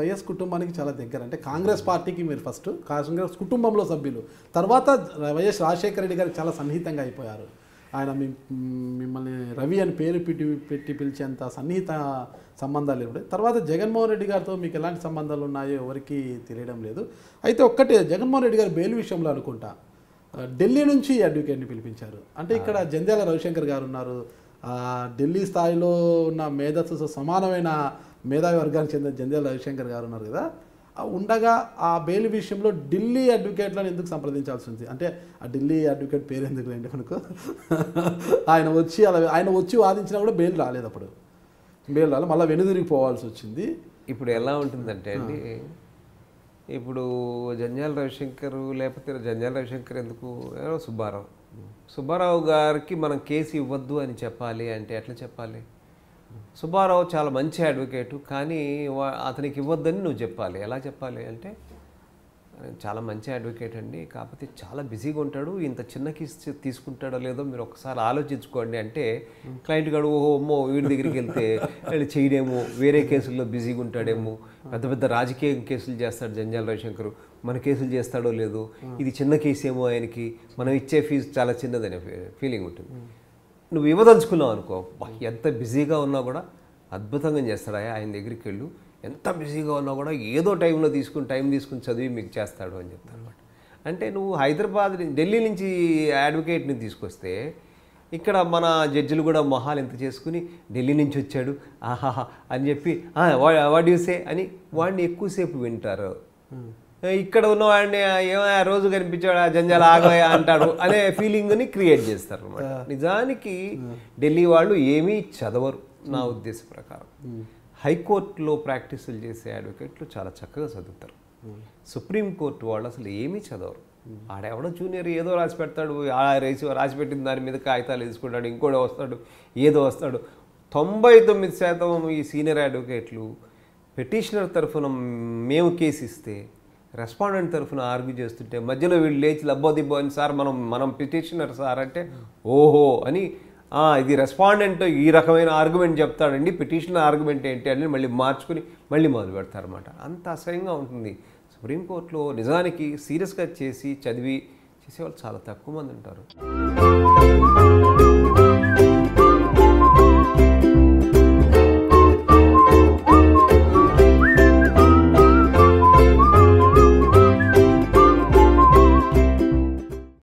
YS కుటుంబానికి చాలా దగ్గర అంటే కాంగ్రెస్ పార్టీకి మీరు ఫస్ట్ కాంగ్రెస్ కుటుంబంలో సభ్యులు తర్వాత వైఎస్ రాజశేఖర రెడ్డి గారికి చాలా సన్నిహితంగా అయిపోయారు ఆయన మీ మిమ్మల్ని రవి అని పేరు పెట్టి పెట్టి పిలిచేంత సన్నిహిత సంబంధాలు లేవు తర్వాత జగన్మోహన్ రెడ్డి గారితో మీకు ఎలాంటి సంబంధాలు ఉన్నాయో ఎవరికి తెలియడం లేదు అయితే ఒక్కటే జగన్మోహన్ రెడ్డి గారు బెయిల్ విషయంలో అనుకుంటా ఆ, ఢిల్లీ నుంచి అడ్వకేట్ని పిలిపించారు అంటే ఇక్కడ జంధ్యాల రవిశంకర్ గారు ఉన్నారు ఆ, ఢిల్లీ స్థాయిలో ఉన్న మేధస్సు సమానమైన మేధావి వర్గానికి చెందిన జంధ్యాల రవిశంకర్ గారు ఉన్నారు కదా ఆ ఉండగా ఆ బెయిల్ విషయంలో ఢిల్లీ అడ్వకేట్లను ఎందుకు సంప్రదించాల్సి ఉంది అంటే ఆ ఢిల్లీ అడ్వకేట్ పేరు ఎందుకు లేండి మనకు ఆయన వచ్చి అలా ఆయన వచ్చి వాదించినా కూడా బెయిల్ రాలేదు అప్పుడు బెయిల్ రాలేదు మళ్ళీ వెనుదిరిగి పోవాల్సి వచ్చింది ఇప్పుడు ఎలా ఉంటుందంటే అండి ఇప్పుడు జంజాల రవిశంకర్ లేకపోతే జంజాల రవిశంకర్ ఎందుకు ఎవరో సుబ్బారావు సుబ్బారావు గారికి మనం కేసు ఇవ్వద్దు అని చెప్పాలి అంటే ఎట్లా చెప్పాలి సుబ్బారావు చాలా మంచి అడ్వకేటు కానీ వా- అతనికి ఇవ్వద్దని నువ్వు చెప్పాలి ఎలా చెప్పాలి అంటే చాలా మంచి అడ్వకేట్ అండి కాకపోతే చాలా బిజీగా ఉంటాడు ఇంత చిన్న కేసు తీసుకుంటాడో లేదో మీరు ఒకసారి ఆలోచించుకోండి అంటే క్లయింట్ గారు ఓహో అమ్మో వీడి దగ్గరికి వెళ్తే వీడు చేయడేమో వేరే కేసుల్లో బిజీగా ఉంటాడేమో పెద్ద పెద్ద రాజకీయ కేసులు చేస్తాడు జంజాల రవిశంకర్ మన కేసులు చేస్తాడో లేదో ఇది చిన్న కేసు ఏమో ఆయనకి మనం ఇచ్చే ఫీజు చాలా చిన్నదనే ఫీలింగ్ ఉంటుంది నువ్వు ఇవ్వదలుచుకున్నావు అనుకో అబ్బా, ఎంత బిజీగా ఉన్నా కూడా అద్భుతంగా చేస్తాడు ఆయన ఆయన దగ్గరికి వెళ్ళు ఎంత బిజీగా ఉన్నా కూడా ఏదో టైంలో తీసుకుని టైం తీసుకుని చదివి మీకు చేస్తాడు అని చెప్తాను అనమాట అంటే నువ్వు హైదరాబాద్ నుంచి- ఢిల్లీ నుంచి అడ్వకేట్ని తీసుకొస్తే ఇక్కడ మన జడ్జిలు కూడా మొహాలు ఎంత చేసుకుని ఢిల్లీ నుంచి వచ్చాడు ఆహాహా అని చెప్పి వాట్ సే అని వాడిని ఎక్కువసేపు వింటారు ఇక్కడ ఉన్న వాడిని ఏమో ఆ రోజు కనిపించాడు ఆ జంజాల ఆగోయా అంటాడు అనే ఫీలింగ్ని క్రియేట్ చేస్తారు అనమాట నిజానికి ఢిల్లీ వాళ్ళు ఏమీ చదవరు నా ఉద్దేశ ప్రకారం హైకోర్టులో ప్రాక్టీసులు చేసే అడ్వకేట్లు చాలా చక్కగా చదువుతారు సుప్రీంకోర్టు వాళ్ళు అసలు ఏమీ చదవరు ఆడెవడో జూనియర్ ఏదో రాసి పెడతాడు ఆ రేసి రాసి పెట్టిన దాని మీద కాగితాలు వేసుకుంటాడు ఇంకోటి వస్తాడు ఏదో వస్తాడు తొంభై తొమ్మిది శాతం ఈ సీనియర్ అడ్వకేట్లు పిటిషనర్ తరఫున మేము కేసు ఇస్తే రెస్పాండెంట్ తరఫున ఆర్గ్యూ చేస్తుంటే మధ్యలో వీళ్ళు లేచి లబ్బో దిబ్బో అని సార్ మనం మనం పిటిషనర్ సార్ అంటే ఓహో అని "ఆ, ఇది రెస్పాండెంట్ ఈ రకమైన ఆర్గ్యుమెంట్ చెప్తాడండి పిటిషనర్ ఆర్గ్యుమెంట్ ఏంటి అని మళ్ళీ మార్చుకుని మళ్ళీ మొదలు పెడతారన్నమాట అంత అసహ్యంగా ఉంటుంది సుప్రీంకోర్టులో నిజానికి సీరియస్గా చేసి చదివి చేసేవాళ్ళు చాలా తక్కువ మంది ఉంటారు